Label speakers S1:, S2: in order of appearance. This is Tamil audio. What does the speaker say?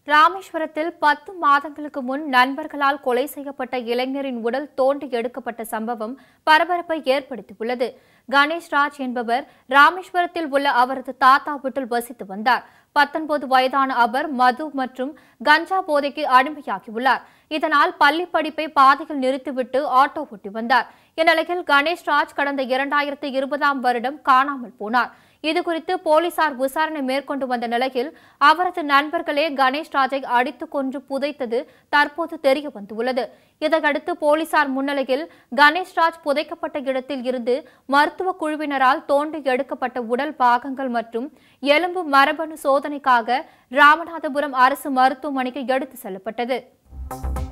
S1: ராமேஸ்வரத்தில் பத்து மாதங்களுக்கு முன் நண்பர்களால் கொலை செய்யப்பட்ட இளைஞரின் உடல் தோண்டி எடுக்கப்பட்ட சம்பவம் பரபரப்பை ஏற்படுத்தியுள்ளது கணேஷ் ராஜ் என்பவர் ராமேஸ்வரத்தில் உள்ள அவரது தாத்தா வீட்டில் வசித்து வந்தார் பத்தொன்பது வயதான அவர் மது மற்றும் கஞ்சா போதைக்கு அடிமையாகியுள்ளார் இதனால் பள்ளி படிப்பை பாதையில் நிறுத்திவிட்டு ஆட்டோ ஓட்டி வந்தார் இந்நிலையில் கணேஷ் ராஜ் கடந்த இரண்டாயிரத்து இருபதாம் வருடம் காணாமல் போனார் இதுகுறித்து போலீசார் விசாரணை மேற்கொண்டு வந்த நிலையில் அவரது நண்பர்களே கணேஷ் ராஜை அடித்து கொன்று புதைத்தது தற்போது தெரிய வந்துள்ளது இதையடுத்து போலீசார் முன்னிலையில் கணேஷ் ராஜ் புதைக்கப்பட்ட இடத்தில் இருந்து மருத்துவ குழுவினரால் தோண்டி எடுக்கப்பட்ட உடல் பாகங்கள் மற்றும் எலும்பு மரபணு சோதனைக்காக ராமநாதபுரம் அரசு மருத்துவமனைக்கு எடுத்து செல்லப்பட்டது